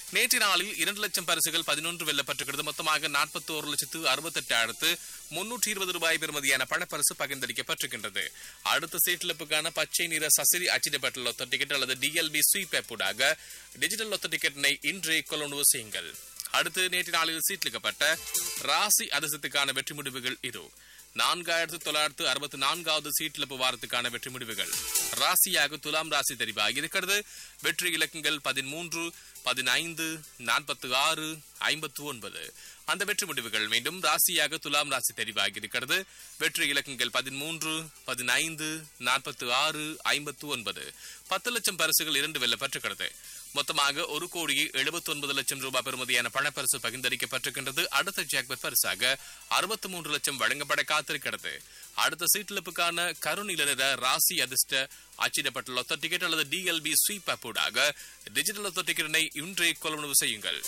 நேற்று நாளில் இரண்டு லட்சம் பரிசுகள் பதினொன்று வெல்லப்பட்டிருக்கிறது மொத்தமாக நாற்பத்தி ஒரு லட்சத்து அறுபத்தெட்டாயிரத்து முன்னூற்றி இருபது ரூபாய் பெறுமதியான பணப்பரிசு பகிர்ந்தளிக்கப்பட்டிருக்கின்றது அடுத்த சீட்டிழப்புக்கான பச்சை நிற சசிரி அச்சிடப்பட்ட லொத்த டிக்கெட் அல்லது டிஎல்பி ஸ்வீப் ஊடாக டிஜிட்டல் லொத்த டிக்கெட்டினை இன்றே கொள்ளுணர்வு செய்யுங்கள் அடுத்து நேற்று நாளில் சீட்டிலிக்கப்பட்ட ராசி அதிசயத்துக்கான வெற்றி முடிவுகள் இது நான்காயிரத்து தொள்ளாயிரத்து அறுபத்தி நான்காவது சீட்டிழப்பு வாரத்துக்கான வெற்றி முடிவுகள் ராசியாக துலாம் ராசி தெரிவாகி இருக்கிறது வெற்றி இலக்கங்கள் பதிமூன்று பதினைந்து நாற்பத்தி ஆறு ஐம்பத்து ஒன்பது அந்த வெற்றி முடிவுகள் மீண்டும் ராசியாக துலாம் ராசி தெரிவாகி இருக்கிறது வெற்றி இலக்கங்கள் பதிமூன்று பதினைந்து நாற்பத்தி ஆறு ஐம்பத்து ஒன்பது பத்து லட்சம் பரிசுகள் இரண்டு வெல்லப்பட்டிருக்கிறது மொத்தமாக ஒரு கோடியே எழுபத்தி ஒன்பது லட்சம் ரூபாய் பெறுமதியான பணப்பரிசு பகிர்ந்தளிக்கப்பட்டிருக்கின்றது அடுத்த ஜாக்பர் பரிசாக அறுபத்தி மூன்று லட்சம் வழங்கப்பட காத்திருக்கிறது அடுத்த சீட்டிழப்புக்கான கருநில நிற ராசி அதிர்ஷ்ட அச்சிடப்பட்ட லொத்த டிக்கெட் அல்லது டிஎல்பி ஸ்வீப் ஊடாக டிஜிட்டல் லொத்த டிக்கெட்டினை இன்றே கொள்வனவு செய்யுங்கள்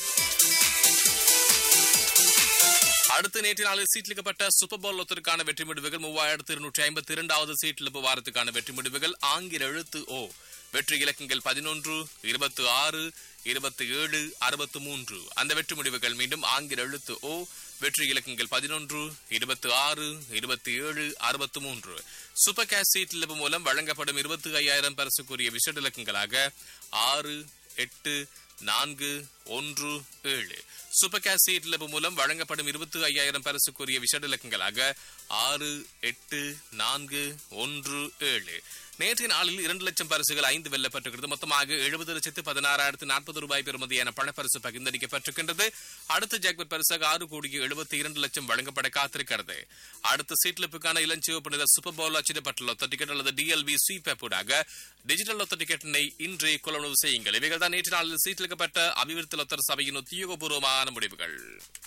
அடுத்த நேற்று நாளில் சீட்லிக்கப்பட்ட சூப்பர் பவுல் லொத்தருக்கான வெற்றி முடிவுகள் மூவாயிரத்து இருநூற்றி ஐம்பத்தி இரண்டாவது சீட்டிழப்பு வாரத்துக்கான வெற்றி முடிவுகள் ஆங்கில எழுத்து ஓ வெற்றி இலக்கங்கள் பதினொன்று இருபத்தி ஆறு இருபத்தி ஏழு அறுபத்து மூன்று அந்த வெற்றி முடிவுகள் மீண்டும் ஆங்கில எழுத்து ஓ வெற்றி இலக்கங்கள் பதினொன்று இருபத்தி ஆறு இருபத்தி ஏழு அறுபத்து மூன்று சூப்பர் கேஷ் சீட்டிழப்பு மூலம் வழங்கப்படும் இருபத்தி ஐயாயிரம் பரிசுக்குரிய விசேட இலக்கங்களாக ஆறு எட்டு நான்கு ஒன்று ஏழு சூப்பர் கேஷ் சீட்லபு மூலம் வழங்கப்படும் இருபத்தி ஐயாயிரம் பரிசுக்குரிய விஷட இலக்கங்களாக ஆறு எட்டு நான்கு ஒன்று ஏழு நேற்றைய நாளில் இரண்டு லட்சம் பரிசுகள் ஐந்து வெல்லப்பட்டிருக்கிறது மொத்தமாக எழுபது லட்சத்து பதினாறாயிரத்து நாற்பது ரூபாய் பெறுமதியான பணப்பரிசு பகிர்ந்தளிக்கப்பட்டிருக்கின்றது அடுத்த ஜாக்பட் பரிசாக ஆறு கோடியே எழுபத்தி இரண்டு லட்சம் வழங்கப்பட காத்திருக்கிறது அடுத்த சீட்லிப்புக்கான இளஞ்சிவப்பு நிற சூப்பர் பவுல் அச்சிடப்பட்ட லொத்த டிக்கெட் அல்லது டிஎல்பி ஸ்வீப் டிஜிட்டல் லொத்த டிக்கெட்டினை இன்றே கொள்வனவு செய்யுங்கள் இவைகள் தான் நேற்று நாளில் சீட்டிலிக்கப்பட்ட அபிவிருத்தி லொத்தர் சபையின் உத்தியோகபூர்வமான முடிவுகள்